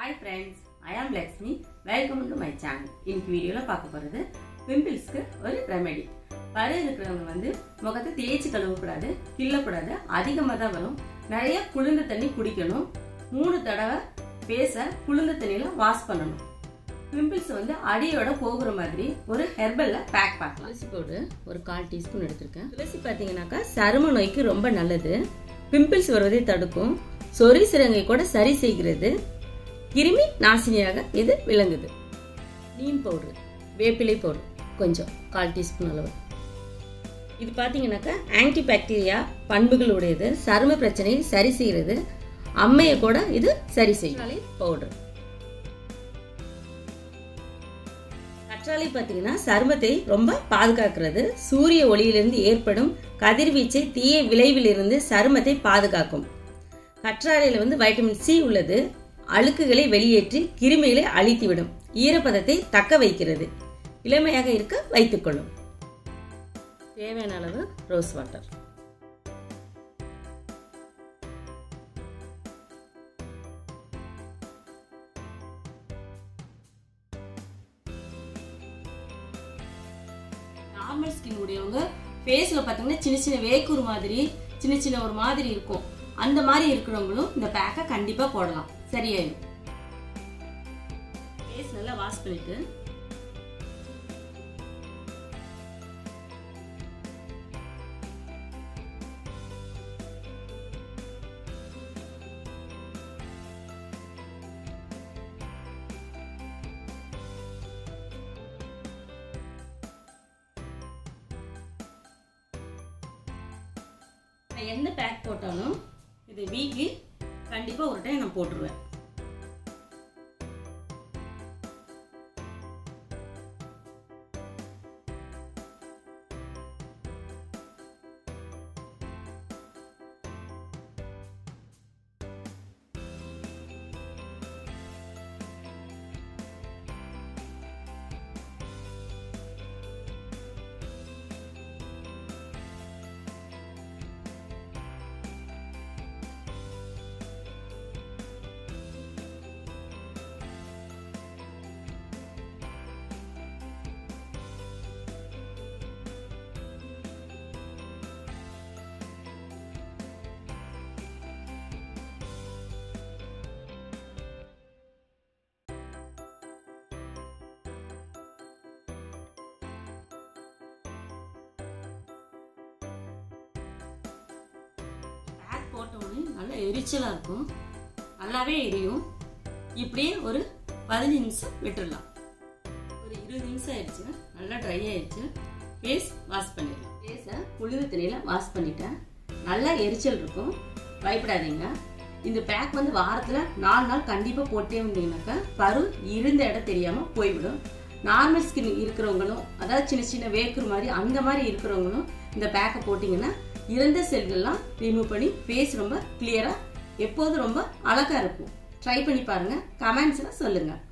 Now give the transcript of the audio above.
hi friends I am Lakshmi welcome to my channel இன்னைக்கு வீடியோவில் பார்க்க போகிறது பிம்பிள்ஸ்க்கு ஒரு ரெமெடி பரு இருக்கிறவங்க வந்து முகத்தை தேய்ச்சி கழுவக்கூடாது கிள்ளக்கூடாது அதிகமாக தான் வரும் நிறைய குளிர்ந்த தண்ணி குடிக்கணும் மூணு தடவை ஃபேஸை குளிர்ந்த தண்ணியில் வாஷ் பண்ணணும் பிம்பிள்ஸ் வந்து அடியோட போகிற மாதிரி ஒரு ஹெர்பல்ல பேக் பார்க்கலாம் துளசி பவுடர் ஒரு கால் டீஸ்பூன் எடுத்திருக்கேன் துளசி பார்த்தீங்கன்னாக்கா சரும நோய்க்கு ரொம்ப நல்லது பிம்பிள்ஸ் வருவதை தடுக்கும் சொறி சிறங்கை கூட சரி செய்கிறது கிருமி நாசினியாக இது விளங்குது நீம் பவுடர் வேப்பிலை பவுடர் கொஞ்சம் கால் டீஸ்பூன் அளவு இது பார்த்தீங்கன்னாக்கா ஆன்டி பாக்டீரியா பண்புகள் உடையது சரும பிரச்சனையை சரி செய்கிறது அம்மையை கூட இது சரி செய்யும் பவுடர் கற்றாழை பார்த்தீங்கன்னா சருமத்தை ரொம்ப பாதுகாக்கிறது சூரிய ஒளியிலிருந்து ஏற்படும் கதிர்வீச்சை தீய விளைவிலிருந்து சருமத்தை பாதுகாக்கும் கற்றாழையில் வந்து வைட்டமின் சி உள்ளது அழுக்குகளை வெளியேற்றி கிருமிகளை அழித்துவிடும் ஈரப்பதத்தை தக்க வைக்கிறது இளமையாக இருக்க வைத்துக்கொள்ளும் தேவையான அளவு ரோஸ் வாட்டர் நார்மல் ஸ்கின் உடையவங்க ஃபேஸில் பார்த்தீங்கன்னா சின்ன சின்ன வேக்கூர் மாதிரி சின்ன சின்ன ஒரு மாதிரி இருக்கும் அந்த மாதிரி இருக்கிறவங்களும் இந்த பேக்கை கண்டிப்பாக போடலாம் சரியாயிடும் ஃபேஸ் நல்லா வாஷ் பண்ணிட்டு நான் எந்த பேக் போட்டாலும் இது வீக்லி கண்டிப்பாக ஒரு டைம் நான் போட்டுருவேன் பேக் போட்டோடனே நல்லா எரிச்சலாக இருக்கும் நல்லாவே எரியும் இப்படியே ஒரு பதினஞ்சு நிமிஷம் விட்டுடலாம் ஒரு இருபது நிமிஷம் ஆயிடுச்சு நல்லா ட்ரை ஆயிடுச்சு ஃபேஸ் வாஷ் பண்ணிடலாம் ஃபேஸை குளிர் தண்ணியில் வாஷ் பண்ணிட்டேன் நல்லா எரிச்சல் இருக்கும் பயப்படாதீங்க இந்த பேக் வந்து வாரத்தில் நாலு நாள் கண்டிப்பாக போட்டே வந்தீங்கன்னாக்கா பரு இருந்த இடம் தெரியாமல் போய்விடும் நார்மல் ஸ்கின் இருக்கிறவங்களும் அதாவது சின்ன சின்ன வேக்குற மாதிரி அந்த மாதிரி இருக்கிறவங்களும் இந்த பேக்கை போட்டிங்கன்னா இறந்த செல்கள்லாம் ரிமூவ் பண்ணி ஃபேஸ் ரொம்ப கிளியராக எப்போதும் ரொம்ப அழகாக இருக்கும் ட்ரை பண்ணி பாருங்கள் கமெண்ட்ஸில் சொல்லுங்கள்